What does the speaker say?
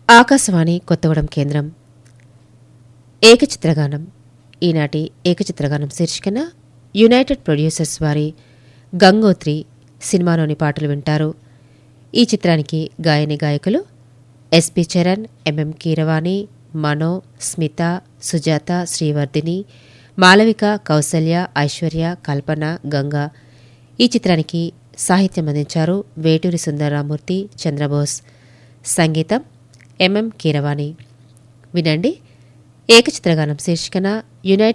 ఆకాశవాణి కొత్తగూడెం కేంద్రం ఏకచిత్రగానం ఈనాటి ఏకచిత్రగానం శీర్షికన యునైటెడ్ ప్రొడ్యూసర్స్ వారి గంగోత్రి సినిమాలోని పాటలు వింటారు ఈ చిత్రానికి గాయని గాయకులు ఎస్పి చరణ్ ఎంఎం కీరవాణి మనో స్మిత సుజాత శ్రీవర్ధిని మాలవిక కౌసల్య ఐశ్వర్య కల్పన గంగా ఈ చిత్రానికి సాహిత్యం అందించారు వేటూరి సుందరరామూర్తి చంద్రబోస్ సంగీతం ఎంఎం కీరవాణి వినండి ఏకచిత్రగానం శీర్షికన యునైటెడ్